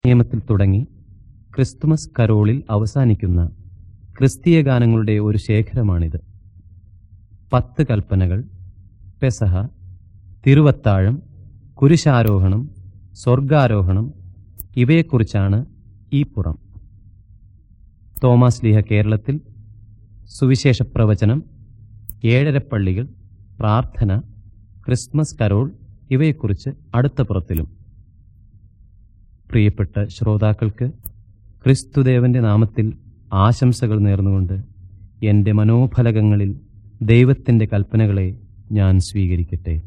നിയമത്തിൽ തുടങ്ങി ക്രിസ്തുമസ് കരോളിൽ അവസാനിക്കുന്ന ക്രിസ്തീയ ഗാനങ്ങളുടെ ഒരു ശേഖരമാണിത് പത്ത് കൽപ്പനകൾ പെസഹ തിരുവത്താഴം കുരിശാരോഹണം സ്വർഗാരോഹണം ഇവയെക്കുറിച്ചാണ് ഈ പുറം തോമാസ് ലീഹ കേരളത്തിൽ സുവിശേഷ പ്രവചനം ഏഴരപ്പള്ളികൾ പ്രാർത്ഥന ക്രിസ്മസ് കരോൾ ഇവയെക്കുറിച്ച് അടുത്ത പുറത്തിലും പ്രിയപ്പെട്ട ശ്രോതാക്കൾക്ക് ക്രിസ്തുദേവന്റെ നാമത്തിൽ ആശംസകൾ നേർന്നുകൊണ്ട് എൻ്റെ മനോഫലകങ്ങളിൽ ദൈവത്തിൻ്റെ കൽപ്പനകളെ ഞാൻ സ്വീകരിക്കട്ടെ